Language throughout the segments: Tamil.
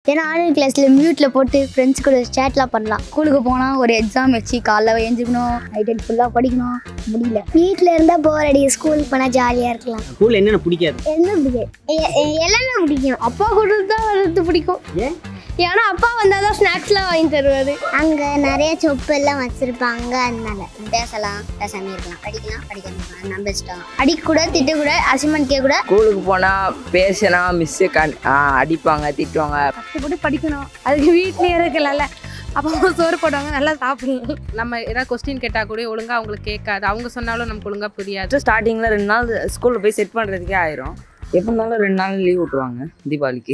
ஏன்னா ஆன்லைன் கிளாஸில் மியூட்டில் போட்டு ஃப்ரெண்ட்ஸ் கூட சேட்லாம் பண்ணலாம் ஸ்கூலுக்கு போனால் ஒரு எக்ஸாம் வச்சு காலைல எழுந்திரிக்கணும் நைட் ஃபுல்லாக படிக்கணும் முடியல வீட்டில் இருந்தால் போர் அடிக்கும் ஸ்கூலுக்கு போனால் ஜாலியாக இருக்கலாம் ஸ்கூலில் என்னென்ன பிடிக்காது என்ன பிடிக்கும் எல்லாமே பிடிக்கும் அப்பா கூட தான் வரது பிடிக்கும் ஏன் ஏன்னா அப்பா வந்தால் தான் ஸ்நாக்ஸ்லாம் வாங்கி தருவாரு அங்க நிறைய சொப்பு எல்லாம் வச்சிருப்பாங்க அதனால பேசலாம் பேசாம இருக்கலாம் படிக்கலாம் படிக்காம இருக்கலாம் நம்ம இஷ்டம் அடிக்க கூட திட்ட கூட அசைன்மெண்ட் கேட்க கூட ஸ்கூலுக்கு போனால் பேசினா மிஸ்ஸு கண் ஆ, அடிப்பாங்க திட்டுவாங்க கஷ்டப்பட்டு படிக்கணும் அதுக்கு வீட்லயே இருக்கலாம்ல அப்பா அம்மா சோறு போடுவாங்க நல்லா சாப்பிடணும் நம்ம ஏதாவது கொஸ்டின் கேட்டால் கூட ஒழுங்கா அவங்களுக்கு கேட்காது அவங்க சொன்னாலும் நமக்கு ஒழுங்கா புரியாது ஸ்டார்டிங்கில் ரெண்டு நாள் ஸ்கூலில் போய் செட் பண்ணுறதுக்கே ஆயிரும் எப்போ இருந்தாலும் ரெண்டு நாள் லீவ் விட்ருவாங்க தீபாவளிக்கு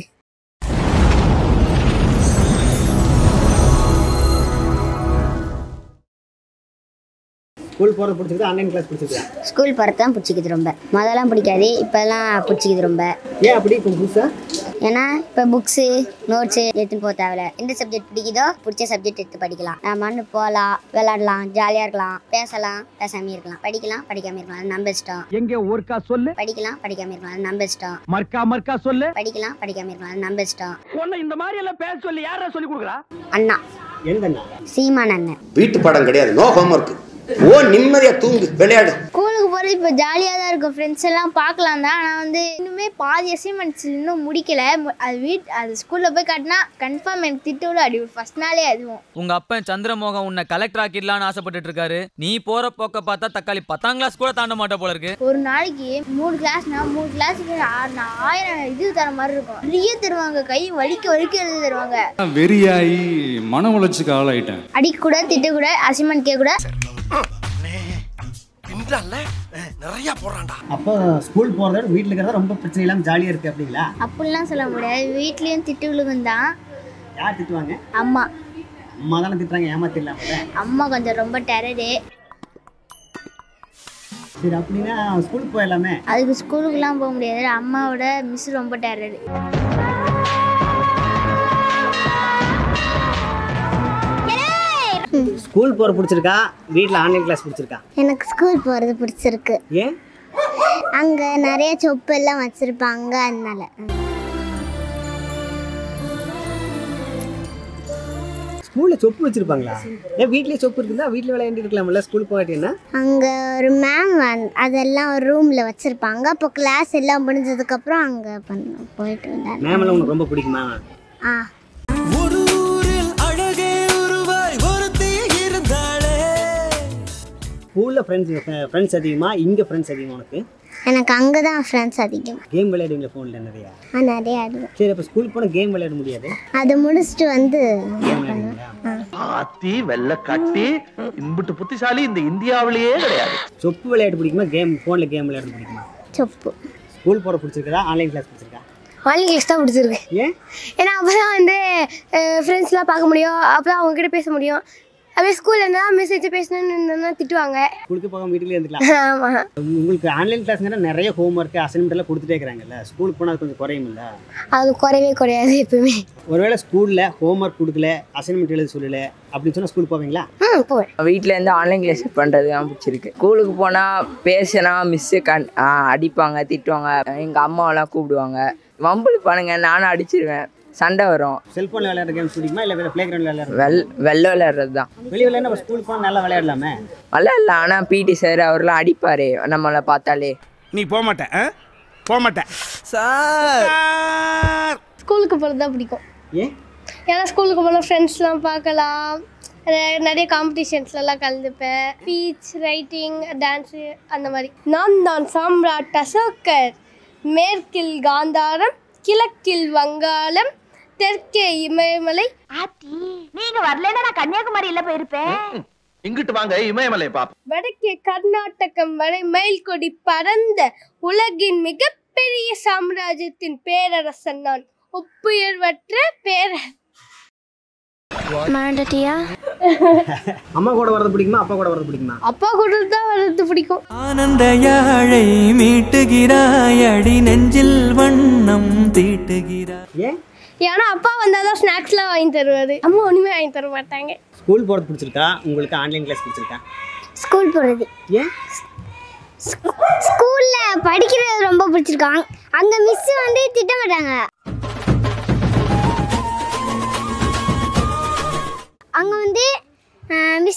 ஸ்கூல் போகிறது பிடிச்சிருக்கா ஆன்லைன் கிளாஸ் பிடிச்சிருக்கா ஸ்கூல் போகிறது தான் பிடிச்சிக்குது ரொம்ப முதல்லாம் பிடிக்காது இப்போல்லாம் பிடிச்சிக்குது ரொம்ப ஏன் அப்படி இப்போ புதுசாக ஏன்னா இப்போ புக்ஸு நோட்ஸு எடுத்துன்னு போக தேவையில்ல எந்த சப்ஜெக்ட் பிடிக்குதோ பிடிச்ச சப்ஜெக்ட் எடுத்து படிக்கலாம் நம்ம மண்ணு போகலாம் விளாடலாம் ஜாலியாக இருக்கலாம் பேசலாம் பேசாம இருக்கலாம் படிக்கலாம் படிக்காம இருக்கலாம் அது நம்ம இஷ்டம் எங்க ஒருக்கா சொல்லு படிக்கலாம் படிக்காம இருக்கலாம் அது நம்ம இஷ்டம் மர்க்கா மர்க்கா சொல்லு படிக்கலாம் படிக்காம இருக்கலாம் அது நம்ம இஷ்டம் உன்னை இந்த மாதிரி எல்லாம் பேச சொல்லி யாரா சொல்லி கொடுக்குறா அண்ணா எந்த அண்ணா சீமான் அண்ணன் வீட்டு பாடம் கிடையாது நோ ஹோம்ஒர்க் ஓ நிம்மதியா தூங்கு விளையாடு ஸ்கூலுக்கு போகிறது இப்போ ஜாலியாக தான் இருக்கும் ஃப்ரெண்ட்ஸ் எல்லாம் பார்க்கலாம் தான் ஆனால் வந்து இன்னுமே பாதி அசைன்மெண்ட்ஸ் இன்னும் முடிக்கல மு- அது வீட் அது ஸ்கூலில் போய் காட்டினா கன்ஃபார்ம் எனக்கு திட்டு அடி ஃபர்ஸ்ட் நாளே அதுவும் உங்க அப்பன் சந்திரமோகன் உன்னை கலெக்டர் ஆக்கிடலாம்னு ஆசைப்பட்டுட்டு இருக்காரு நீ போற போக்க பார்த்தா தக்காளி பத்தாம் கிளாஸ் கூட தாண்ட மாட்ட போல இருக்கு ஒரு நாளைக்கு மூணு கிளாஸ்னா மூணு கிளாஸுக்கு ஆ- ஆயிரம் இது தர மாதிரி இருக்கும் நிறைய தருவாங்க கை வலிக்க வலிக்க எழுதி தருவாங்க வெறியாகி மன உளைச்சிக்கு ஆளாயிட்டேன் அடிக்க கூட திட்ட கூட அசைன்மெண்ட் கேட்க கூட அப்போ ஸ்கூல் போகிறத விட வீட்டில் இருக்கிறதா ரொம்ப பிரச்சனை இல்லாமல் ஜாலியாக இருக்குது அப்படிங்களா அப்படிலாம் சொல்ல முடியாது வீட்லேயும் திட்டுகளுக்கும் தான் யார் திட்டுவாங்க அம்மா அம்மா தானே திட்டுறாங்க ஏமாத்திடலாம்ல அம்மா கொஞ்சம் ரொம்ப டெரரு சரி அப்படின்னா ஸ்கூலுக்கு போயிடலாமே அதுக்கு ஸ்கூலுக்குலாம் போக முடியாது அம்மாவோட மிஸ் ரொம்ப டெரரு ஸ்கூல் போகிற பிடிச்சிருக்கா வீட்டில் ஆன்லைன் கிளாஸ் பிடிச்சிருக்கா எனக்கு ஸ்கூல் போகிறது பிடிச்சிருக்கு ஏன் அங்கே நிறைய சொப்பு எல்லாம் வச்சிருப்பாங்க அதனால ஸ்கூலில் சொப்பு வச்சிருப்பாங்களா ஏன் வீட்லயே சொப்பு இருக்குதா வீட்டில் விளையாண்டு இருக்கலாம்ல ஸ்கூல் போகாட்டின்னா அங்கே ஒரு மேம் வந்து அதெல்லாம் ஒரு ரூமில் வச்சுருப்பாங்க அப்போ கிளாஸ் எல்லாம் முடிஞ்சதுக்கப்புறம் அங்கே பண்ண போயிட்டு வந்தார் மேம் எல்லாம் உனக்கு ரொம்ப பிடிக்குமா ஆ ஸ்கூலில் ஃப்ரெண்ட்ஸ் ஃப்ரெண்ட்ஸ் அதிகமா இங்கே ஃப்ரெண்ட்ஸ் அதிகமா உனக்கு எனக்கு அங்கே தான் ஃப்ரெண்ட்ஸ் அதிகம் கேம் விளையாடுவீங்களா ஃபோனில் நிறையா நான் நிறைய ஆடுவேன் சரி அப்போ ஸ்கூல் போனால் கேம் விளையாட முடியாது அது முடிச்சுட்டு வந்து கேம் விளையாடுவீங்களா ஆத்தி வெள்ள கட்டி இன்புட்டு புத்திசாலி இந்த இந்தியாவிலேயே கிடையாது சொப்பு விளையாட்டு பிடிக்குமா கேம் ஃபோனில் கேம் விளையாட பிடிக்குமா சொப்பு ஸ்கூல் போகிற பிடிச்சிருக்கா ஆன்லைன் கிளாஸ் பிடிச்சிருக்கா ஆன்லைன் கிளாஸ் தான் பிடிச்சிருக்கு ஏன் ஏன்னா அப்போ தான் வந்து ஃப்ரெண்ட்ஸ்லாம் பார்க்க முடியும் அப்போ தான் அவங்ககிட்ட பேச முடியும் அப்படியே ஸ்கூலில் இருந்தால் மெசேஜ் பேசணும்னு இருந்தோம்னா திட்டுவாங்க ஸ்கூலுக்கு போகாம வீட்டிலே இருந்துக்கலாம் ஆமாம் உங்களுக்கு ஆன்லைன் கிளாஸ்ங்கிற நிறைய ஹோம் ஒர்க் அசைன்மெண்ட் எல்லாம் கொடுத்துட்டே இருக்கிறாங்கல்ல ஸ்கூலுக்கு போனால் அது கொஞ்சம் குறையுமில்ல அது குறையவே குறையாது எப்பவுமே ஒருவேளை ஸ்கூலில் ஹோம் ஒர்க் கொடுக்கல அசைன்மெண்ட் எழுத சொல்லல அப்படின்னு சொன்னால் ஸ்கூல் போவீங்களா ம் போவேன் வீட்டிலேருந்து ஆன்லைன் கிளாஸ் பண்ணுறது தான் பிடிச்சிருக்கு ஸ்கூலுக்கு போனால் பேசினா மிஸ்ஸு கண் ஆ, அடிப்பாங்க திட்டுவாங்க எங்கள் அம்மாவெல்லாம் கூப்பிடுவாங்க வம்புలు பண்ணுங்க நானும் அடிச்சிருவேன் சண்டை வரும் செல்ஃபோனில் விளையாடுற கேம்ஸ் பிடிக்குமா இல்லை ப்ளே கிரவுண்டில் விளையாடுற வெள் வெள்ளை விளையாடுறது தான் வெளியே விளையாட நம்ம ஸ்கூலுக்கு போனால் நல்லா விளையாடலாமே விளையாடலாம் ஆனால் பிடி சார் அவர்லாம் அடிப்பார் நம்மளை பார்த்தாலே நீ போக மாட்டேன் போக மாட்டேன் சார் ஸ்கூலுக்கு போகிறது தான் பிடிக்கும் ஏன் ஏன்னா ஸ்கூலுக்கு போனால் ஃப்ரெண்ட்ஸ்லாம் பார்க்கலாம் நிறைய- நிறைய காம்படிஷன்ஸ்லாம் கலந்துப்பேன் ஸ்பீச் ரைட்டிங் டான்ஸு அந்த மாதிரி நான் தான் சாம்ராட் அசோகர் மேற்கில் காந்தாரம் கிழக்கில் வங்காளம் தெற்கே இமயமலை நீங்க வரலன்னா நான் கன்னியாகுமரியில போயிருப்பேன் இங்கிட்டு வாங்க இமயமலை பாப்போம் வடக்கே கர்நாடகம் வரை மயில் கொடி பறந்த உலகின் மிகப்பெரிய சாம்ராஜ்யத்தின் பேரரசன் நான் ஒப்புயர்வற்ற பேர மறந்துட்டியா அம்மா கூட வரது பிடிக்குமா அப்பா கூட வரது பிடிக்குமா அப்பா கூட தான் வர்றது பிடிக்கும் ஆனந்த யாழை மீட்டுகிறாய் அடி நெஞ்சில் வண்ணம் தீட்டுகிறாய் ஏன் ஏன்னா அப்பா வந்தால் தான் ஸ்நாக்ஸ்லாம் வாங்கி தருவாரு அம்மா ஒன்றுமே வாங்கி தர மாட்டாங்க ஸ்கூல் போகிறது பிடிச்சிருக்கா உங்களுக்கு ஆன்லைன் கிளாஸ் பிடிச்சிருக்கா ஸ்கூல் போகிறது ஏன் ஸ்கூலில் படிக்கிறது ரொம்ப பிடிச்சிருக்காங்க அங்கே மிஸ் வந்து திட்ட மாட்டாங்க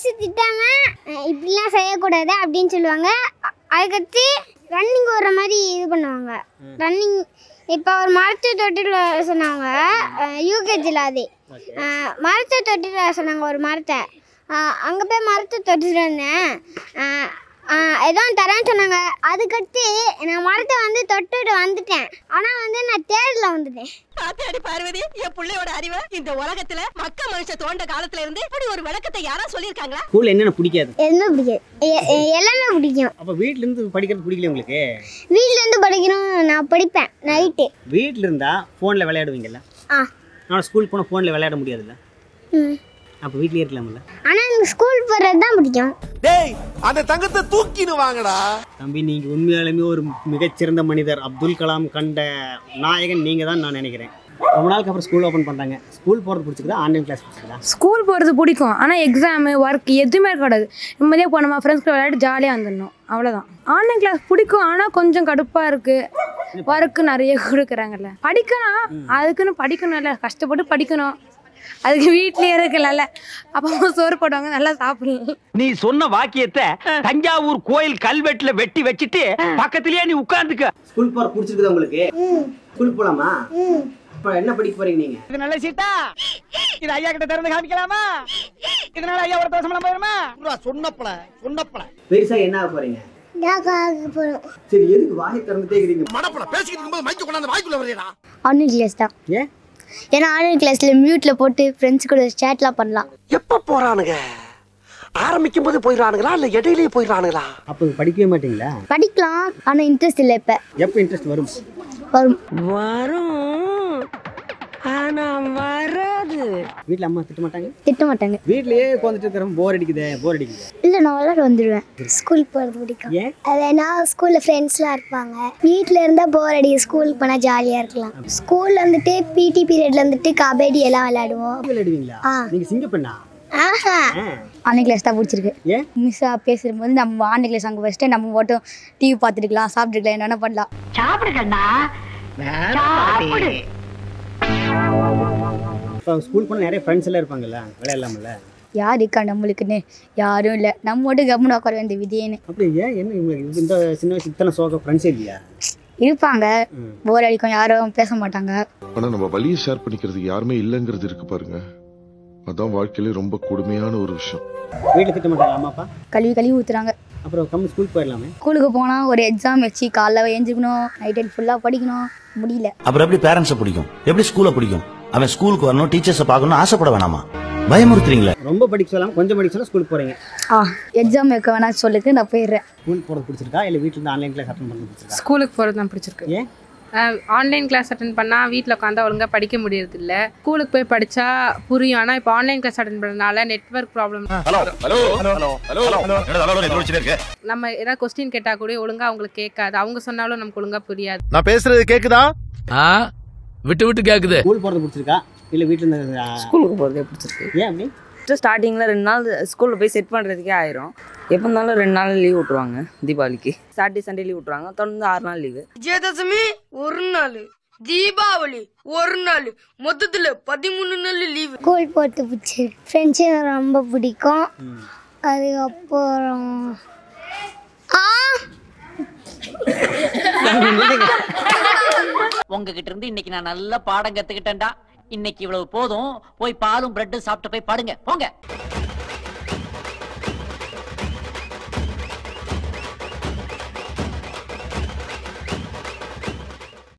மிஸ் திட்டாம அஹ், இப்படிலாம் செய்யக்கூடாது அப்படின்னு சொல்லுவாங்க அ- அதுக்கடுத்து ரன்னிங் ஓடுற மாதிரி இது பண்ணுவாங்க ரன்னிங் இப்போ ஒரு மரத்து தொட்டில் சொன்னாங்க யூகேஜியில் அது அஹ், மரத்து தொட்டில் சொன்னாங்க ஒரு மரத்தை அங்கே போய் மரத்தை தொட்டிட்டு இருந்தேன் அஹ், அஹ், ஏதோ ஒன்று தரேன்னு சொன்னாங்க அதுக்கடுத்து நான் மரத்தை வந்து தொட்டுட்டு வந்துட்டேன் ஆனால் வந்து நான் தேர்டில் வந்துட்டேன் பாத்தியாடி பார்வதி என் பிள்ளையோட அறிவை இந்த உலகத்துல மக்க மனுஷ தோண்ட காலத்துல இருந்து இப்படி ஒரு விளக்கத்தை யாரா சொல்லிருக்காங்களா ஸ்கூல்ல என்னென்ன பிடிக்காது எதுவுமே பிடிக்காது எ- எ- எல்லாமே பிடிக்கும் அப்போ வீட்ல இருந்து படிக்கிறது பிடிக்கல உங்களுக்கு வீட்டிலேருந்து படிக்கணும் நான் படிப்பேன் நைட்டு வீட்டில் இருந்தா ஃபோனில் விளையாடுவீங்கல்ல ஆ நான் ஸ்கூல் போனால் ஃபோனில் விளையாட முடியாதுல்ல ம் அப்போ வீட்லயே இருக்கலாம்ல ஆனால் எனக்கு ஸ்கூல் போகிறது தான் பிடிக்கும் டேய் அந்த தங்கத்தை தூக்கின்னு வாங்கடா தம்பி நீங்கள் உண்மையாலுமே ஒரு மிகச்சிறந்த மனிதர் அப்துல் கலாம் கண்ட நாயகன் நீங்கள் தான் நான் நினைக்கிறேன் ரொம்ப நாளுக்கு அப்புறம் ஸ்கூல் ஓப்பன் பண்ணுறாங்க ஸ்கூல் போகிறது பிடிச்சிருக்கா ஆன்லைன் கிளாஸ் பிடிச்சிருக்கா ஸ்கூல் போகிறது பிடிக்கும் ஆனால் எக்ஸாமு ஒர்க் எதுவுமே இருக்கக்கூடாது நிம்மதியாக போனோமா ஃப்ரெண்ட்ஸ் கூட விளையாட்டு ஜாலியாக வந்துடணும் அவ்வளோதான் ஆன்லைன் கிளாஸ் பிடிக்கும் ஆனால் கொஞ்சம் கடுப்பாக இருக்குது ஒர்க்கு நிறைய கொடுக்குறாங்கல்ல படிக்கணும் அதுக்குன்னு படிக்கணும்ல கஷ்டப்பட்டு படிக்கணும் அதுக்கு வீட்லயே இருக்கலாம்ல அப்பா அம்மா சோறு போடுவாங்க நல்லா சாப்பிடலாம் நீ சொன்ன வாக்கியத்தை தஞ்சாவூர் கோயில் கல்வெட்டுல வெட்டி வச்சிட்டு பக்கத்திலேயே நீ உட்கார்ந்துக்க ஸ்கூல் போகிற பிடிச்சிருக்குதா உங்களுக்கு ஸ்கூல் போகலாமா இப்போ என்ன படிக்க போகிறீங்க நீங்கள் இது நல்ல சீட்டா இது ஐயா கிட்ட திறந்து காமிக்கலாமா இதனால ஐயா ஒரு தோசம் போயிருமா சொன்னப்பல சொன்னப்பல பெருசாக என்ன ஆக போகிறீங்க போகிறோம் சரி எதுக்கு வாயை திறந்துட்டே இருக்கிறீங்க மடப்பட பேசிக்கிட்டு இருக்கும்போது மைக்கு கொண்டாந்து வாய்க்குள்ள வரையடா ஆன்லைன் கிளாஸ் தான் ஏன் ஏன்னா ஆன்லைன் கிளாஸில் மியூட்டில் போட்டு ஃப்ரெண்ட்ஸ் கூட சேட்லாம் பண்ணலாம் எப்ப போறானுங்க ஆரம்பிக்கும் போது போயிடறானுங்களா இல்ல இடையிலேயே போயிடறானுங்களா அப்போ படிக்கவே மாட்டீங்களா படிக்கலாம் ஆனால் இன்ட்ரெஸ்ட் இல்லை இப்போ எப்போ இன்ட்ரெஸ்ட் வரும் வரும் வரும் ஆனா வராது வீட்டில் அம்மா திட்ட மாட்டாங்க திட்ட மாட்டாங்க வீட்லயே உட்காந்துட்டு இருக்கிறோம் போர் அடிக்குதே போர் அடிக்குது இல்லை நான் விளாட வந்துடுவேன் ஸ்கூல் போகிறது பிடிக்கும் ஏன் அது ஏன்னா ஸ்கூலில் ஃப்ரெண்ட்ஸ்லாம் இருப்பாங்க வீட்டில் இருந்தால் போர் அடிக்கும் ஸ்கூலுக்கு போனால் ஜாலியாக இருக்கலாம் ஸ்கூலில் வந்துட்டு பிடி பீரியட்ல வந்துட்டு கபடி எல்லாம் விளையாடுவோம் விளையாடுவீங்களா ஆ. நீங்க சிங்க பண்ணா ஆஹா ஆன்லைன் கிளாஸ் தான் பிடிச்சிருக்கு ஏன் மிஸ்ஸாக பேசும்போது நம்ம ஆன்லைன் கிளாஸ் அங்கே வச்சுட்டு நம்ம மட்டும் டிவி பார்த்துட்டுக்கலாம் சாப்பிட்டுக்கலாம் என்னென்ன பண்ணலாம் சாப்பிடுங்கண்ணா சாப்பிடு இப்போ ஸ்கூல் போனால் நிறைய ஃப்ரெண்ட்ஸ் எல்லாம் இருப்பாங்கல்ல விளையாடலாம்ல யார் இருக்கா நம்மளுக்குன்னு யாரும் இல்லை நம்ம மட்டும் கம்முன்னு உட்கார வேண்டிய விதியேன்னு அப்படி ஏன் என்ன உங்களுக்கு இந்த சின்ன வயசு இத்தனை சோக ஃப்ரெண்ட்ஸே இல்லையா இருப்பாங்க போர் அடிக்கும் யாரும் பேச மாட்டாங்க ஆனா நம்ம வழியை ஷேர் பண்ணிக்கிறதுக்கு யாருமே இல்லைங்கிறது இருக்கு பாருங்க அதான் வாழ்க்கையில ரொம்ப கொடுமையான ஒரு விஷயம் வீட்டில் திட்ட மாட்டாங்க அம்மா அப்பா கழுவி கழுவி ஊற்றுறாங்க அப்புறம் கம்மி ஸ்கூல் போயிடலாமே ஸ்கூலுக்கு போனால் ஒரு எக்ஸாம் வச்சு காலைல எழுந்திருக்கணும் நைட் நைட் ஃபுல்லாக படிக்கணும் முடியல அப்புறம் எப்படி பேரண்ட்ஸை பிடிக்கும் எப்படி ஸ்கூலை பிடிக்கும் அவன் ஸ்கூலுக்கு வரணும் டீச்சர்ஸை பார்க்கணும் ஆசைப்பட வேணாமா பயமுறுத்துறீங்களே ரொம்ப படிக்க சொல்லாமல் கொஞ்சம் படிக்க சொன்னா ஸ்கூலுக்கு போகிறீங்க ஆ எக்ஸாம் வைக்க வேணாம்னு சொல்லிட்டு நான் போயிடுறேன் ஸ்கூல் போகிறது பிடிச்சிருக்கா இல்லை வீட்டில் இருந்து ஆன்லைன் கிளாஸ் அட்டன் பண்ணுறது பிடிச்சிருக்கா ஸ்கூலுக்கு போகிறது தான் பிடிச்சிருக்கு ஏன் ஆன்லைன் கிளாஸ் அட்டன் பண்ணால் வீட்டில் உட்காந்தா ஒழுங்காக படிக்க முடியறது இல்ல ஸ்கூலுக்கு போய் படித்தா புரியும் ஆனால் இப்போ ஆன்லைன் கிளாஸ் அட்டன் பண்ணனால network problem hello hello hello hello hello இருக்கு நம்ம ஏதாவது கொஸ்டின் கேட்டால் கூட ஒழுங்காக அவங்களுக்கு கேட்காது அவங்க சொன்னாலும் நமக்கு ஒழுங்காக புரியாது நான் பேசுறது கேக்குதா ஆ விட்டு விட்டு கேக்குது ஸ்கூல் போகிறது பிடிச்சிருக்கா இல்லை வீட்டில் இருந்து ஸ்கூலுக்கு போகிறதே பிடிச்சிருக்கு ஏன் அப்படி ஃபஸ்ட்டு ஸ்டார்டிங்கில் ரெண்டு நாள் ஸ்கூலில் போய் செட் பண்ணுறதுக்கே ஆயிரும் எப்போ இருந்தாலும் ரெண்டு நாள் லீவ் விட்ருவாங்க தீபாவளிக்கு சாட்டர்டே சண்டே லீவ் விட்ருவாங்க தொடர்ந்து ஆறு நாள் லீவு விஜயதசமி ஒரு நாள் தீபாவளி ஒரு நாள் மொத்தத்துல பதிமூணு நாள் லீவு ஸ்கூல் போகிறது பிடிச்சிருக்கு ஃப்ரெண்ட்ஸு ரொம்ப பிடிக்கும் அதுக்கப்புறம் ஆ உங்ககிட்ட இருந்து இன்னைக்கு நான் நல்ல பாடம் கத்துக்கிட்டேன்டா இன்னைக்கு இவ்வளவு போதும் போய் பாலும் பிரெட்டும் சாப்பிட்டு போய் படுங்க போங்க